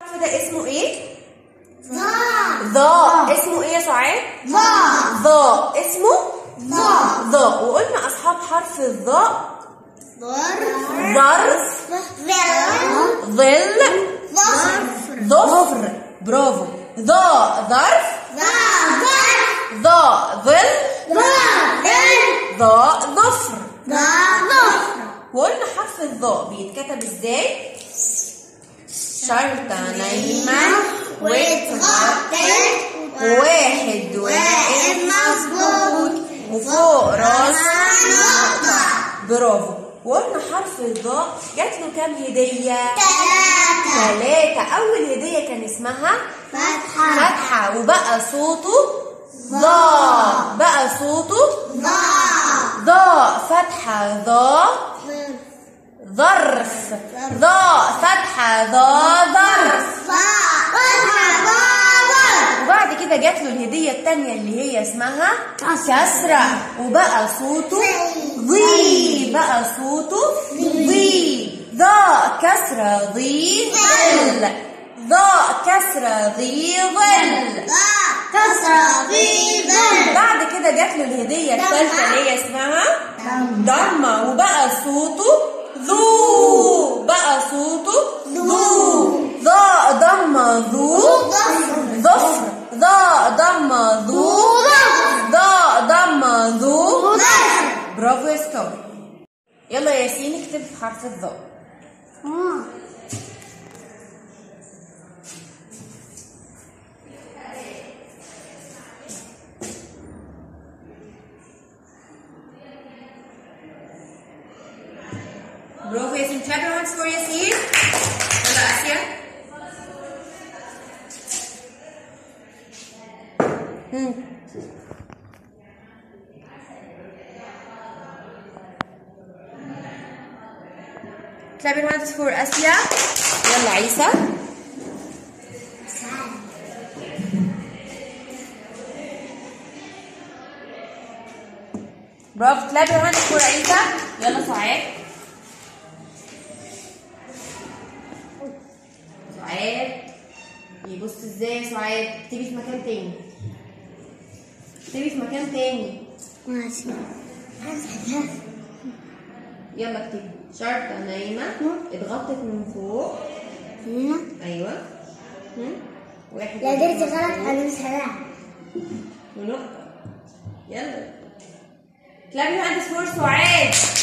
الحرف ده اسمه ايه؟ ظا ظا اسمه ايه يا سعاد؟ ظا ظا اسمه ظا ظا وقلنا اصحاب حرف الظاء ظرف ظرف ظل ظل ظفر ظفر برافو ظا ظرف ظا ظرف ظا ظل ظا ظل ظا ظفر ظا ظفر وقلنا حرف الظاء بيتكتب ازاي؟ شرطة نايمة واتغطت واحد واقف مظبوط وفوق راسها نقطة برافو وقلنا حرف الظاء جات له كام هدية؟ ثلاثة ثلاثة أول هدية كان اسمها فتحة فتحة وبقى صوته ضاء بقى صوته ظا ضاء فتحة ضاء ظرف ضاء فتحة ضاء ظرف ظا فتحة ظا ظرف وبعد كده جات له الهدية التانية اللي هي اسمها كسرة وبقى صوته ضي بقى صوته ضي ضاء كسرة ضي ظل ضاء كسرة ضي ظل ظا كسرة في ظل بعد كده جات له الهدية الثالثة اللي هي اسمها ضمة وبقى صوته ذو بقى صوته ذو ضاء ضمة ذو ظفر ضاء ضمة ذو ضاء ضمة ذو برافو يا ستار يلا يا ياسين اكتب حرف الضاء برافو ياسين clap your hands for ياسين يلا اسيا مم. clap your hands for اسيا يلا عيسى برافو clap your hands for عيسى يلا سعاد سعاد يبص ازاي يا سعاد اكتبي في مكان تاني اكتبي في مكان تاني ماشي يلا اكتبي شرطة نايمة اتغطت من فوق هنا ايوه هم؟ واحد لا درت غلط انا مش هلاعب ونقطة يلا كلابي هاندس فور سعاد